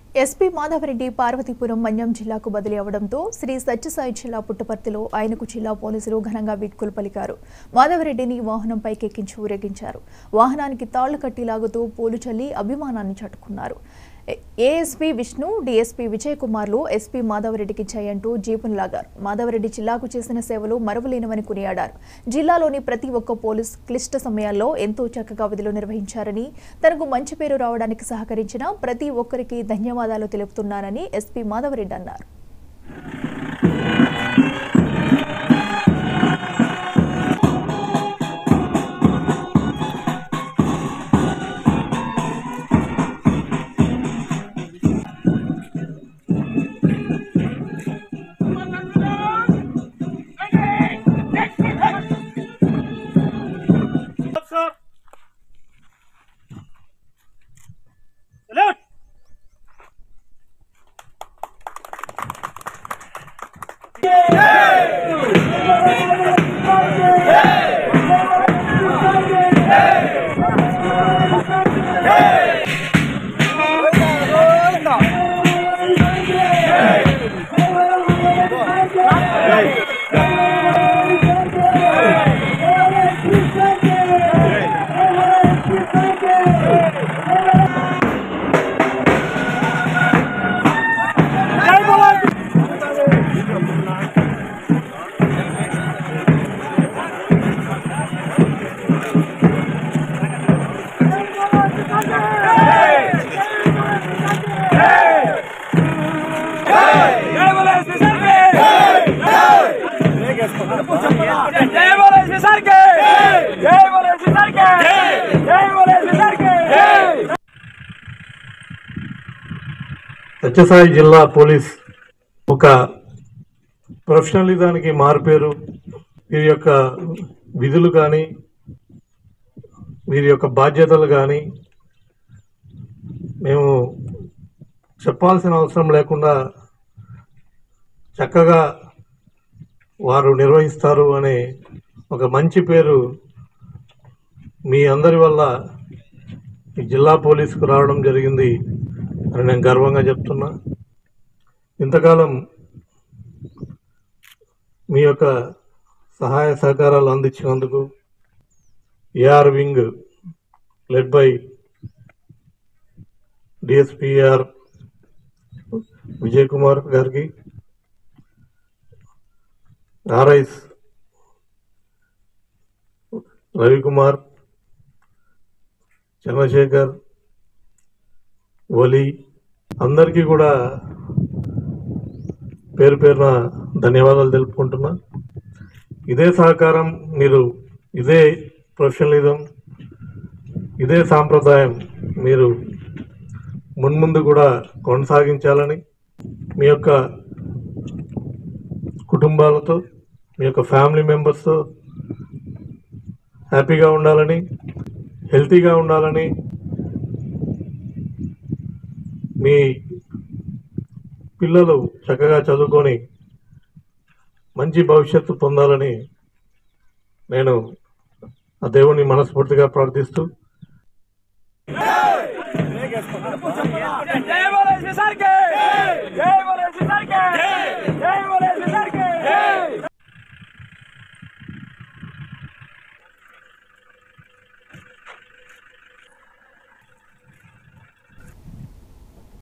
SP Madhava Reddy Parvathipuram మన్యం జిల్లాకు బదిలీ అవడంతో శ్రీ సత్యసాయి జిల్లా పుట్టపర్తిలో ఆయనకు జిల్లా పోలీసులు ఘనంగా వీడ్కోలు పలికారు మాధవరెడ్డిని వాహనంపైకి ఎక్కించి ఊరేగించారు వాహనానికి తాళ్లు కట్టి లాగుతూ పూలు చల్లి అభిమానాన్ని చాటుకున్నారు ఏఎస్పీ విష్ణు డీఎస్పీ విజయ్ కుమార్లు ఎస్పీ మాధవరెడ్డికి చేయంటూ జీపును లాగారు మాధవరెడ్డి జిల్లాకు చేసిన సేవలు మరువలేనివని కొనియాడారు జిల్లాలోని ప్రతి ఒక్క పోలీస్ క్లిష్ట సమయాల్లో ఎంతో చక్కగా విధులు నిర్వహించారని తనకు మంచి పేరు రావడానికి సహకరించిన ప్రతి ఒక్కరికి ధన్యవాదాలు తెలుపుతున్నానని ఎస్పీ మాధవరెడ్డి అన్నారు Sir. Salute. జై బోలో జై బోలో ఎస్ఎస్ఆర్కే జై బోలో ఎస్ఎస్ఆర్కే జై బోలో ఎస్ఎస్ఆర్కే జై బోలో ఎస్ఎస్ఆర్కే సత్యసాయి జిల్లా పోలీస్ ఒక ప్రొఫెషనలిజానికి మారుపేరు వీరి యొక్క విధులు కానీ వీరి యొక్క బాధ్యతలు కానీ మేము చెప్పాల్సిన అవసరం లేకుండా చక్కగా వారు నిర్వహిస్తారు అనే ఒక మంచి పేరు మీ అందరి వల్ల ఈ జిల్లా పోలీసుకు రావడం జరిగింది అని నేను గర్వంగా చెప్తున్నా ఇంతకాలం మీ యొక్క సహాయ సహకారాలు అందించినందుకు AR wing led by DSPR Vijay Kumar గారికి ఆర్ఐస్ రవికుమార్ చంద్రశేఖర్ ఒలి అందరికీ కూడా పేరు పేరున ధన్యవాదాలు తెలుపుకుంటున్నా ఇదే సహకారం మీరు ఇదే ప్రొఫెషనలిజం ఇదే సాంప్రదాయం మీరు మున్ముందు కూడా కొనసాగించాలని మీ యొక్క కుటుంబాలతో మీ యొక్క ఫ్యామిలీ మెంబర్స్తో హ్యాపీగా ఉండాలని హెల్తీగా ఉండాలని మీ పిల్లలు చక్కగా చదువుకొని మంచి భవిష్యత్తు పొందాలని నేను ఆ దేవుని మనస్ఫూర్తిగా ప్రార్థిస్తూ